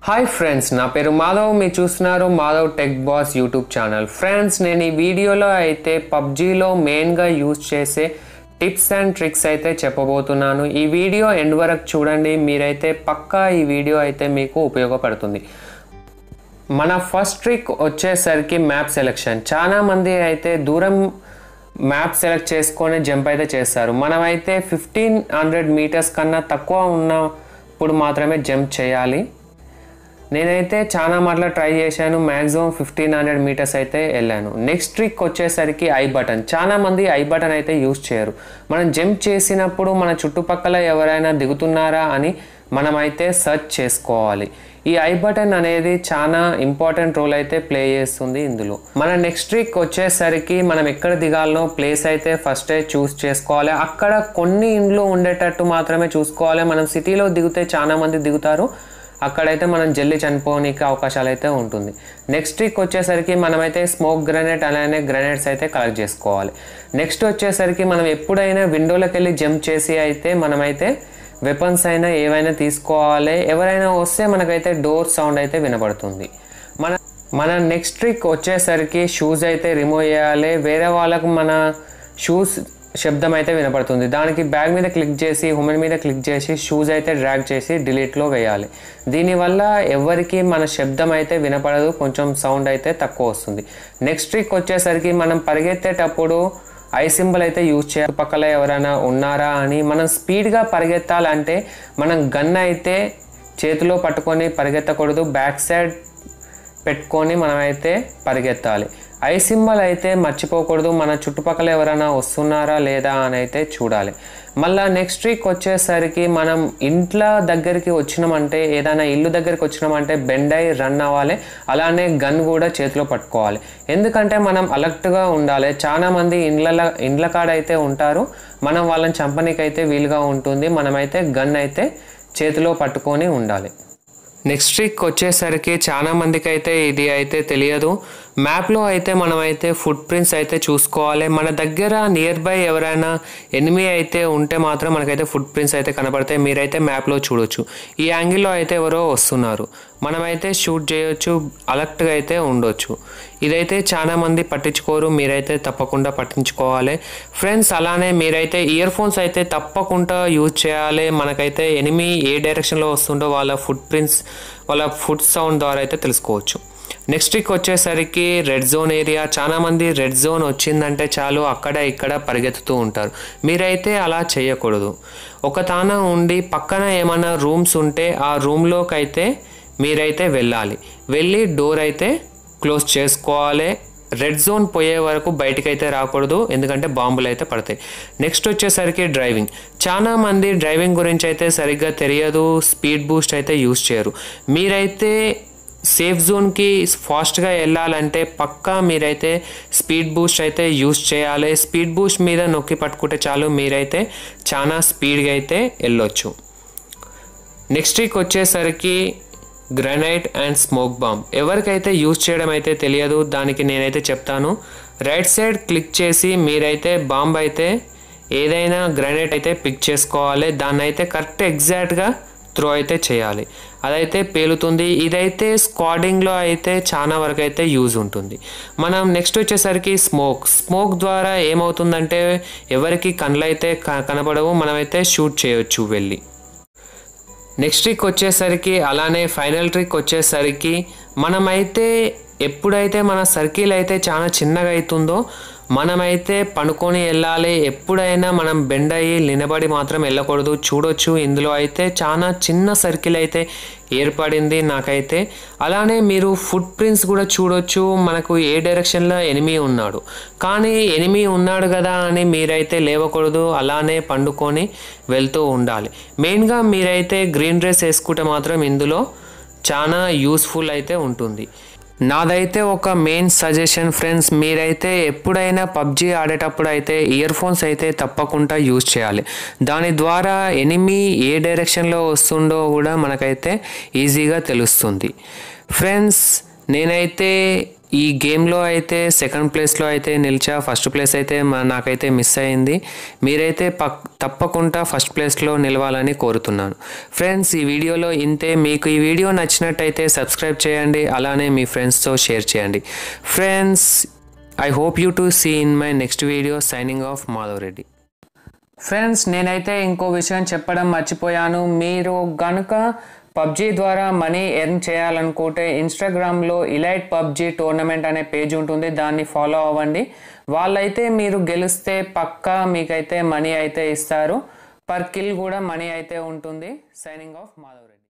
hi friends నా పేరు మాధవ్ మీరు చూస్తున్నారు Madhav tech boss YouTube channel friends నేను ఈ వీడియోలో అయితే పబ్జీలో మెయిన్గా యూజ్ చేసే టిప్స్ అండ్ ట్రిక్స్ అయితే చెప్పబోతున్నాను ఈ వీడియో ఎండ్ వరకు చూడండి మీరైతే పక్కా ఈ వీడియో అయితే మీకు ఉపయోగపడుతుంది మన ఫస్ట్ ట్రిక్ వచ్చేసరికి మ్యాప్ సెలెక్షన్ చాలా మంది అయితే దూరం మ్యాప్ సెలెక్ట్ చేసుకొని జంప్ అయితే చేస్తారు మనమైతే ఫిఫ్టీన్ హండ్రెడ్ మీటర్స్ కన్నా తక్కువ ఉన్నప్పుడు మాత్రమే జంప్ చేయాలి నేనైతే చాలా మాటలు ట్రై చేశాను మ్యాక్సిమం ఫిఫ్టీన్ హండ్రెడ్ మీటర్స్ అయితే వెళ్ళాను నెక్స్ట్ ట్రిక్ వచ్చేసరికి ఐ బటన్ చాలా మంది ఐ బటన్ అయితే యూజ్ చేయరు మనం జంప్ చేసినప్పుడు మన చుట్టుపక్కల ఎవరైనా దిగుతున్నారా అని మనమైతే సెర్చ్ చేసుకోవాలి ఈ ఐ బటన్ అనేది చాలా ఇంపార్టెంట్ రోల్ అయితే ప్లే చేస్తుంది ఇందులో మన నెక్స్ట్ ట్రిక్ వచ్చేసరికి మనం ఎక్కడ దిగాలనో ప్లేస్ అయితే ఫస్టే చూస్ చేసుకోవాలి అక్కడ కొన్ని ఇండ్లు ఉండేటట్టు మాత్రమే చూసుకోవాలి మనం సిటీలో దిగితే చాలా మంది దిగుతారు అక్కడైతే మనం జల్లి చనిపోనికి అవకాశాలు అయితే ఉంటుంది నెక్స్ట్ వీక్ వచ్చేసరికి మనమైతే స్మోక్ గ్రనేట్ అలానే గ్రనేట్స్ అయితే కలెక్ట్ చేసుకోవాలి నెక్స్ట్ వచ్చేసరికి మనం ఎప్పుడైనా విండోలోకి వెళ్ళి జంప్ చేసి అయితే మనమైతే వెపన్స్ అయినా ఏవైనా తీసుకోవాలి ఎవరైనా వస్తే మనకైతే డోర్ సౌండ్ అయితే వినపడుతుంది మన మన నెక్స్ట్ ట్రిక్ వచ్చేసరికి షూస్ అయితే రిమూవ్ చేయాలి వేరే వాళ్ళకు మన షూస్ శబ్దం అయితే వినపడుతుంది దానికి బ్యాగ్ మీద క్లిక్ చేసి హుమెన్ మీద క్లిక్ చేసి షూస్ అయితే డ్రాగ్ చేసి డిలీట్లో వేయాలి దీనివల్ల ఎవరికి మన శబ్దం అయితే వినపడదు కొంచెం సౌండ్ అయితే తక్కువ వస్తుంది నెక్స్ట్ ట్రిక్ వచ్చేసరికి మనం పరిగెత్తేటప్పుడు ఐ సింబల్ అయితే యూజ్ చేయాలి పక్కల ఎవరైనా ఉన్నారా అని మనం స్పీడ్గా పరిగెత్తాలంటే మనం గన్ అయితే చేతిలో పట్టుకొని పరిగెత్తకూడదు బ్యాక్ సైడ్ పెట్టుకొని మనమైతే పరిగెత్తాలి ఐ సింబల్ అయితే మర్చిపోకూడదు మన చుట్టుపక్కల ఎవరైనా వస్తున్నారా లేదా అని అయితే చూడాలి మళ్ళీ నెక్స్ట్ వీక్ వచ్చేసరికి మనం ఇంట్లో దగ్గరికి వచ్చినామంటే ఏదైనా ఇల్లు దగ్గరికి వచ్చినామంటే బెండ్ అయి రన్ అవ్వాలి అలానే గన్ కూడా చేతిలో పట్టుకోవాలి ఎందుకంటే మనం అలర్ట్గా ఉండాలి చాలా మంది ఇండ్ల ఇండ్ల కాడ అయితే ఉంటారు మనం వాళ్ళని చంపనీకైతే వీలుగా ఉంటుంది మనమైతే గన్ అయితే చేతిలో పట్టుకొని ఉండాలి నెక్స్ట్ ట్రిక్ వచ్చేసరికి చాలా మందికి అయితే ఇది అయితే తెలియదు మ్యాప్లో అయితే మనమైతే ఫుట్ ప్రింట్స్ అయితే చూసుకోవాలి మన దగ్గర నియర్ బై ఎవరైనా ఎనిమి అయితే ఉంటే మాత్రం మనకైతే ఫుట్ ప్రింట్స్ అయితే కనపడతాయి మీరైతే మ్యాప్లో చూడొచ్చు ఈ యాంగిల్లో అయితే ఎవరో వస్తున్నారు మనమైతే షూట్ చేయొచ్చు అలర్ట్గా అయితే ఉండొచ్చు ఇదైతే చాలా మంది పట్టించుకోరు మీరైతే తప్పకుండా పట్టించుకోవాలి ఫ్రెండ్స్ అలానే మీరైతే ఇయర్ ఫోన్స్ అయితే తప్పకుండా యూజ్ చేయాలి మనకైతే ఎనిమి ఏ డైరెక్షన్లో వస్తుందో వాళ్ళ ఫుట్ ప్రింట్స్ వాళ్ళ ఫుట్ సౌండ్ ద్వారా అయితే తెలుసుకోవచ్చు నెక్స్ట్ వీక్ వచ్చేసరికి రెడ్ జోన్ ఏరియా చాలా మంది రెడ్ జోన్ వచ్చిందంటే చాలు అక్కడ ఇక్కడ పరిగెత్తుతూ ఉంటారు మీరైతే అలా చేయకూడదు ఒక తాన ఉండి పక్కన ఏమైనా రూమ్స్ ఉంటే ఆ రూమ్లోకి అయితే మీరైతే వెళ్ళాలి వెళ్ళి డోర్ అయితే క్లోజ్ చేసుకోవాలి రెడ్ జోన్ పోయే వరకు బయటికి అయితే రాకూడదు ఎందుకంటే బాంబులు అయితే పడతాయి నెక్స్ట్ వచ్చేసరికి డ్రైవింగ్ చాలా మంది డ్రైవింగ్ గురించి అయితే సరిగ్గా తెలియదు స్పీడ్ బూస్ట్ అయితే యూస్ చేయరు మీరైతే సేఫ్ జోన్కి ఫాస్ట్గా వెళ్ళాలంటే పక్కా మీరైతే స్పీడ్ బూస్ట్ అయితే యూస్ చేయాలి స్పీడ్ బూస్ట్ మీద నొక్కి పట్టుకుంటే చాలు మీరైతే చాలా స్పీడ్గా అయితే వెళ్ళొచ్చు నెక్స్ట్ వీక్ వచ్చేసరికి గ్రనైట్ అండ్ స్మోక్ బాంబ్ ఎవరికైతే యూజ్ చేయడం అయితే తెలియదు దానికి నేనైతే చెప్తాను రైట్ సైడ్ క్లిక్ చేసి మీరైతే బాంబ్ అయితే ఏదైనా గ్రనైట్ అయితే పిక్ చేసుకోవాలి దాన్ని అయితే కరెక్ట్ ఎగ్జాక్ట్గా త్రో అయితే చేయాలి అదైతే పేలుతుంది ఇదైతే స్క్వాడింగ్లో అయితే చాలా వరకు అయితే యూజ్ ఉంటుంది మనం నెక్స్ట్ వచ్చేసరికి స్మోక్ స్మోక్ ద్వారా ఏమవుతుందంటే ఎవరికి కళ్ళు అయితే కనపడవు మనమైతే షూట్ చేయొచ్చు వెళ్ళి నెక్స్ట్ ట్రిక్ వచ్చేసరికి అలానే ఫైనల్ ట్రిక్ వచ్చేసరికి మనమైతే ఎప్పుడైతే మన సర్కిల్ అయితే చాలా చిన్నగా అవుతుందో మనమైతే పనుకొని వెళ్ళాలి ఎప్పుడైనా మనం బెండ్ అయ్యి నిలబడి మాత్రం వెళ్ళకూడదు చూడొచ్చు ఇందులో అయితే చాలా చిన్న సర్కిల్ అయితే ఏర్పడింది నాకైతే అలానే మీరు ఫుట్ ప్రింట్స్ కూడా చూడొచ్చు మనకు ఏ డైరెక్షన్లో ఎనిమి ఉన్నాడు కానీ ఎనిమి ఉన్నాడు కదా అని మీరైతే లేవకూడదు అలానే పండుకొని వెళ్తూ ఉండాలి మెయిన్గా మీరైతే గ్రీన్ డ్రెస్ వేసుకుంటే మాత్రం ఇందులో చాలా యూస్ఫుల్ అయితే ఉంటుంది నాదైతే ఒక మెయిన్ సజెషన్ ఫ్రెండ్స్ మీరైతే ఎప్పుడైనా పబ్జీ ఆడేటప్పుడు అయితే ఇయర్ ఫోన్స్ అయితే తప్పకుండా యూజ్ చేయాలి దాని ద్వారా ఎనిమి ఏ డైరెక్షన్లో వస్తుండో కూడా మనకైతే ఈజీగా తెలుస్తుంది ఫ్రెండ్స్ నేనైతే ఈ గేమ్లో అయితే సెకండ్ ప్లేస్లో అయితే నిలిచా ఫస్ట్ ప్లేస్ అయితే మా- నాకైతే మిస్ అయింది మీరైతే పక్ తప్పకుండా ఫస్ట్ ప్లేస్లో నిలవాలని కోరుతున్నాను ఫ్రెండ్స్ ఈ వీడియోలో ఇంతే మీకు ఈ వీడియో నచ్చినట్టయితే సబ్స్క్రైబ్ చేయండి అలానే మీ ఫ్రెండ్స్తో షేర్ చేయండి friends I hope you to see in my next video signing off Madhav Reddy friends నేనైతే ఇంకో విషయం చెప్పడం మర్చిపోయాను మీరు గనుక పబ్జీ ద్వారా మనీ ఎర్న్ చేయాలనుకుంటే ఇన్స్టాగ్రామ్లో ఇలైట్ పబ్జీ టోర్నమెంట్ అనే పేజ్ ఉంటుంది దాన్ని ఫాలో అవ్వండి వాళ్ళైతే మీరు గెలిస్తే పక్కా మీకైతే మనీ అయితే ఇస్తారు పర్ కిల్ కూడా మనీ అయితే ఉంటుంది సైనింగ్ ఆఫ్ మాధవ్ రెడ్డి